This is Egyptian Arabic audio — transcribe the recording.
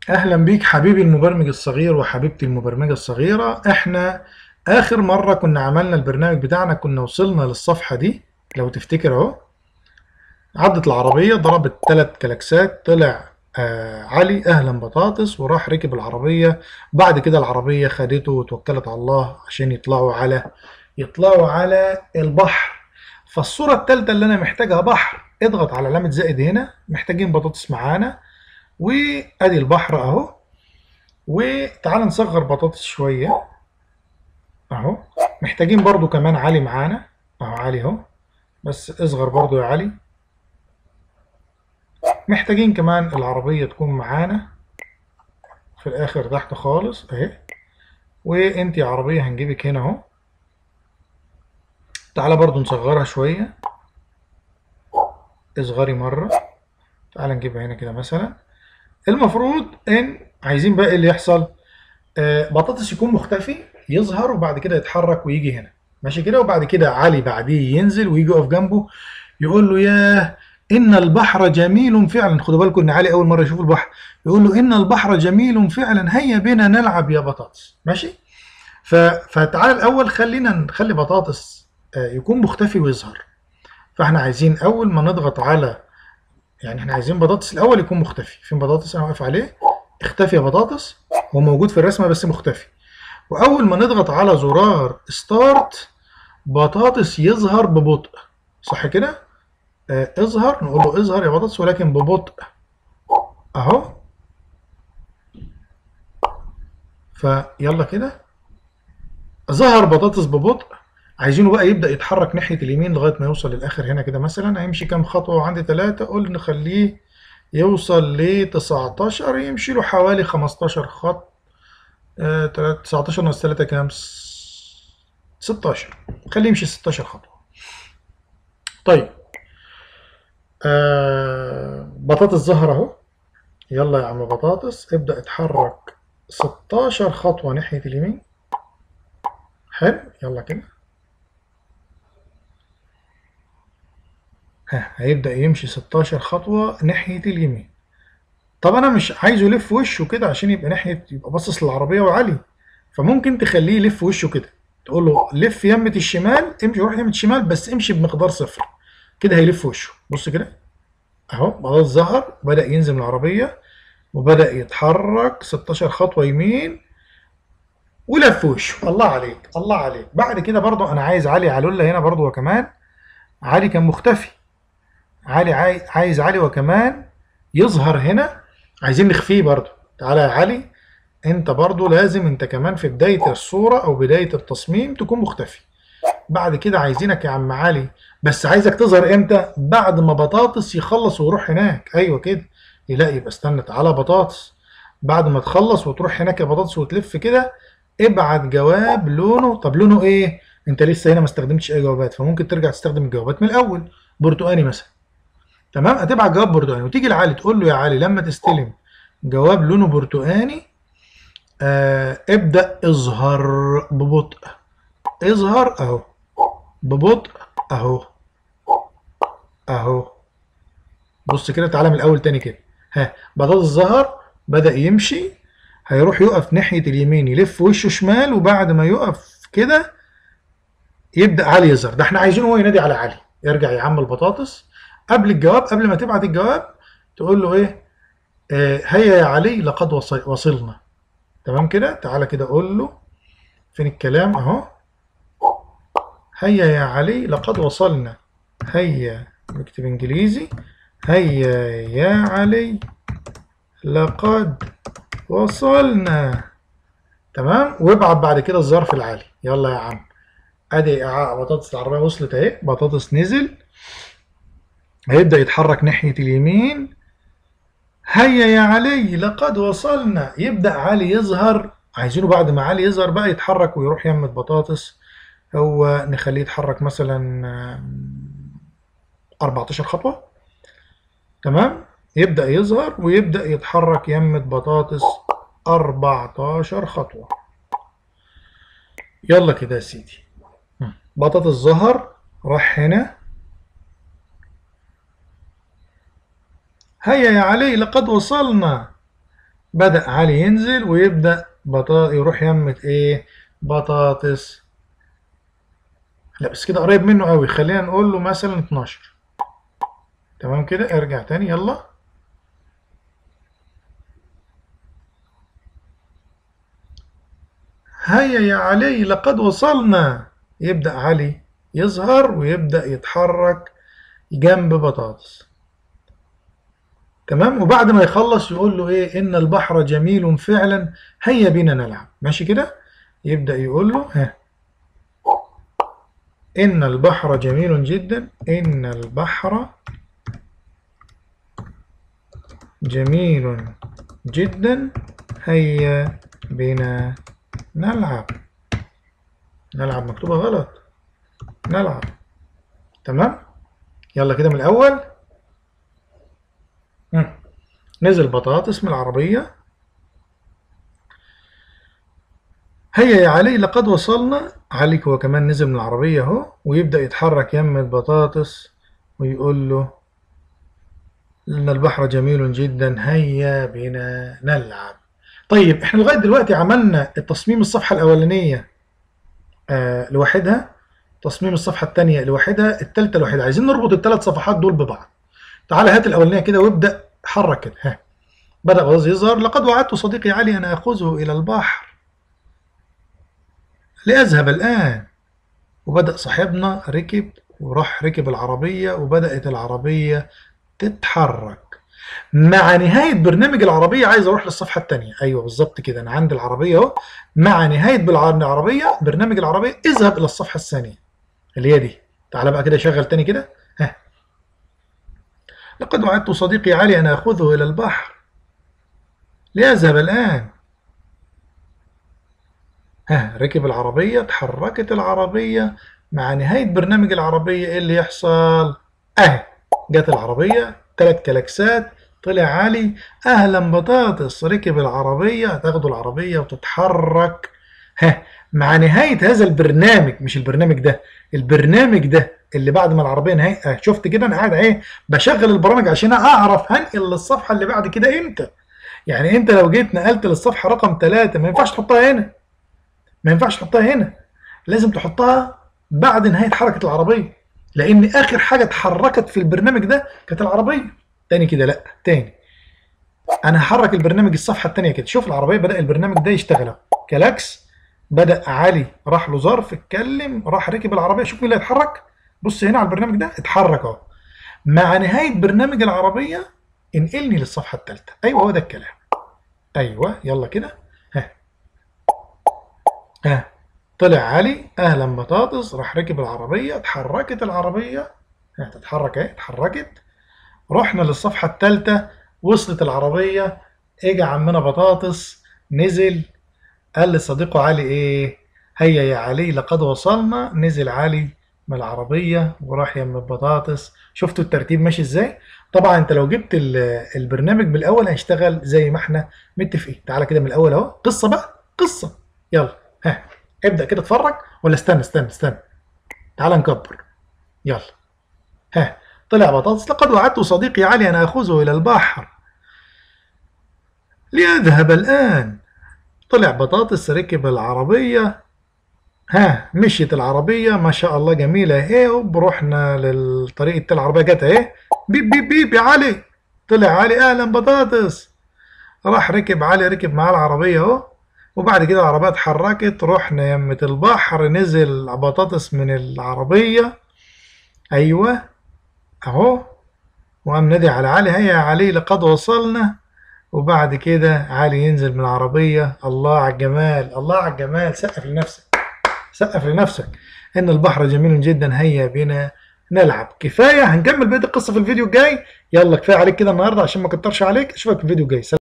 أهلا بيك حبيبي المبرمج الصغير وحبيبتي المبرمجة الصغيرة احنا آخر مرة كنا عملنا البرنامج بتاعنا كنا وصلنا للصفحة دي لو تفتكر اهو عدت العربية ضربت ثلاث كلاكسات طلع آه علي أهلا بطاطس وراح ركب العربية بعد كده العربية خدته وتوكلت على الله عشان يطلعوا على يطلعوا على البحر فالصورة الثالثة اللي أنا محتاجها بحر اضغط على علامة زائد هنا محتاجين بطاطس معانا وادي البحر اهو وتعال نصغر بطاطس شوية اهو محتاجين برضو كمان علي معانا اهو علي اهو بس اصغر برضو يا علي محتاجين كمان العربية تكون معانا في الاخر تحت خالص اهي وانت يا عربية هنجيبك هنا اهو تعالى برضو نصغرها شوية اصغري مرة تعالى نجيبها هنا كده مثلا المفروض ان عايزين بقى إيه اللي يحصل آه بطاطس يكون مختفي يظهر وبعد كده يتحرك ويجي هنا ماشي كده وبعد كده علي بعديه ينزل ويجي يقف جنبه يقول له ياه ان البحر جميل فعلا خدوا بالكم ان علي اول مره يشوف البحر يقول له ان البحر جميل فعلا هيا بنا نلعب يا بطاطس ماشي ف... فتعال الاول خلينا نخلي بطاطس آه يكون مختفي ويظهر فاحنا عايزين اول ما نضغط على يعني احنا عايزين بطاطس الاول يكون مختفي فين بطاطس انا واقف عليه اختفي يا بطاطس هو موجود في الرسمه بس مختفي واول ما نضغط على زرار ستارت بطاطس يظهر ببطء صح كده آه اظهر نقول له اظهر يا بطاطس ولكن ببطء اهو فيلا كده ظهر بطاطس ببطء عايزينه بقى يبدأ يتحرك ناحية اليمين لغاية ما يوصل للآخر هنا كده مثلا هيمشي كام خطوة وعندي تلاتة قول نخليه يوصل ل 19 يمشي له حوالي 15 خط آه 19 ناقص 3 كام 16 خليه يمشي 16 خطوة طيب آه بطاطس ظهر اهو يلا يا عم بطاطس ابدأ اتحرك 16 خطوة ناحية اليمين حلو يلا كده هيبدأ يمشي 16 خطوة ناحية اليمين طب أنا مش عايزه يلف وشه كده عشان يبقى ناحية يبقى باصص للعربية وعلي فممكن تخليه يلف وشه كده تقول له لف يمة الشمال امشي روح يمة الشمال بس امشي بمقدار صفر كده هيلف وشه بص كده اهو بطاطس ظهر بدأ ينزل من العربية وبدأ يتحرك 16 خطوة يمين ولف وشه الله عليك الله عليك بعد كده برضو انا عايز علي علولة هنا برضو وكمان علي كان مختفي علي عايز علي وكمان يظهر هنا عايزين نخفيه برضو تعالى يا علي انت برضو لازم انت كمان في بداية الصورة او بداية التصميم تكون مختفي بعد كده عايزينك يا عم علي بس عايزك تظهر امتى بعد ما بطاطس يخلص ويروح هناك ايوه كده لا يبقى استنى تعالى بطاطس بعد ما تخلص وتروح هناك يا بطاطس وتلف كده ابعت جواب لونه طب لونه ايه انت لسه هنا ما استخدمتش اي جوابات فممكن ترجع تستخدم الجوابات من الاول برتقاني مثلا تمام هتبعت جواب برتقاني وتيجي لعلي تقول له يا علي لما تستلم جواب لونه برتقاني آه ابدأ اظهر ببطء اظهر اهو ببطء اهو اهو بص كده تعالى من الاول تاني كده ها بطاطس ظهر بدأ يمشي هيروح يقف ناحية اليمين يلف وشه شمال وبعد ما يقف كده يبدأ علي يظهر ده احنا عايزينه هو ينادي على علي يرجع يا عم البطاطس قبل الجواب قبل ما تبعت الجواب تقول له ايه آه هيا يا علي لقد وصل وصلنا تمام كده تعالى كده قول له فين الكلام اهو هيا يا علي لقد وصلنا هيا نكتب انجليزي هيا يا علي لقد وصلنا تمام وابعت بعد كده الظرف العالي يلا يا عم ادي بطاطس العربيه وصلت اهي بطاطس نزل هيبدأ يتحرك ناحية اليمين هيا يا علي لقد وصلنا يبدأ علي يظهر عايزينه بعد ما علي يظهر بقى يتحرك ويروح يمة بطاطس هو نخليه يتحرك مثلا 14 خطوة تمام يبدأ يظهر ويبدأ يتحرك يمة بطاطس 14 خطوة يلا كده يا سيدي بطاطس ظهر راح هنا هيا يا علي لقد وصلنا بدأ علي ينزل ويبدأ بطا يروح يمة ايه بطاطس لا بس كده قريب منه قوي خلينا نقول له مثلا 12 تمام كده ارجع تاني يلا هيا يا علي لقد وصلنا يبدأ علي يظهر ويبدأ يتحرك جنب بطاطس تمام وبعد ما يخلص يقول له ايه ان البحر جميل فعلا هيا بنا نلعب ماشي كده يبدأ يقول له ها ان البحر جميل جدا ان البحر جميل جدا هيا بنا نلعب نلعب مكتوبة غلط نلعب تمام يلا كده من الأول مم. نزل بطاطس من العربية هيا يا علي لقد وصلنا عليك هو كمان نزل من العربية اهو ويبدأ يتحرك يم البطاطس ويقول له إن البحر جميل جدا هيا بنا نلعب طيب احنا لغاية دلوقتي عملنا التصميم الصفحة الأولانية آه لوحدها تصميم الصفحة الثانية لوحدها الثالثة لوحدها عايزين نربط الثلاث صفحات دول ببعض تعالى هات الأولانية كده وابدأ حرك كده ها بدأ غاز يظهر لقد وعدت صديقي علي أن آخذه إلى البحر لأذهب الآن وبدأ صاحبنا ركب وراح ركب العربية وبدأت العربية تتحرك مع نهاية برنامج العربية عايز أروح للصفحة الثانية أيوه بالظبط كده أنا عندي العربية أهو مع نهاية العربية برنامج العربية اذهب إلى الصفحة الثانية اللي هي دي تعالى بقى كده شغل تاني كده ها لقد وعدت صديقي علي أن أخذه إلى البحر ليذهب الآن ها ركب العربية اتحركت العربية مع نهاية برنامج العربية ايه اللي يحصل اهي جت العربية تلات كلاكسات طلع علي اهلا بطاطس ركب العربية تاخدوا العربية وتتحرك ها مع نهاية هذا البرنامج مش البرنامج ده البرنامج ده اللي بعد ما العربية نهاية اه شفت كده انا قاعد ايه بشغل البرامج عشان اعرف هنقل للصفحة اللي بعد كده امتى يعني انت لو جيت نقلت للصفحة رقم ثلاثة ما ينفعش تحطها هنا ما ينفعش تحطها هنا لازم تحطها بعد نهاية حركة العربية لأن آخر حاجة اتحركت في البرنامج ده كانت العربية تاني كده لأ تاني أنا هحرك البرنامج الصفحة التانية كده شوف العربية بدأ البرنامج ده يشتغل كلاكس بدأ علي راح له ظرف اتكلم راح ركب العربية شوف مين اللي هيتحرك بص هنا على البرنامج ده اتحرك اهو مع نهاية برنامج العربية انقلني للصفحة الثالثة أيوه هو ده الكلام أيوه يلا كده ها ها طلع علي اهلا بطاطس راح ركب العربيه اتحركت العربيه ها تتحرك اهي اتحركت رحنا للصفحه الثالثه وصلت العربيه اجى عمنا بطاطس نزل قال لصديقه علي ايه هيا يا علي لقد وصلنا نزل علي من العربيه وراح يم البطاطس شفتوا الترتيب ماشي ازاي طبعا انت لو جبت البرنامج من الاول هيشتغل زي ما احنا متفقين تعالى كده من الاول اهو قصه بقى قصه يلا ها ابدأ كده اتفرج ولا استنى استنى استنى تعال نكبر يلا ها طلع بطاطس لقد وعدت صديقي علي أن أخذه إلى البحر ليذهب الآن طلع بطاطس ركب العربية ها مشيت العربية ما شاء الله جميلة اهي ورحنا للطريق التاني العربية جت اهي بيب بيب بيب يا علي طلع علي أهلا بطاطس راح ركب علي ركب معاه العربية اهو وبعد كده العربية اتحركت رحنا يمة البحر نزل بطاطس من العربية أيوة أهو وقام نادي على علي هيا يا علي لقد وصلنا وبعد كده علي ينزل من العربية الله على الجمال الله على الجمال سقف لنفسك سقف لنفسك إن البحر جميل جدا هيا بنا نلعب كفاية هنكمل بقية القصة في الفيديو الجاي يلا كفاية عليك كده النهاردة عشان ما كترش عليك أشوفك في الفيديو الجاي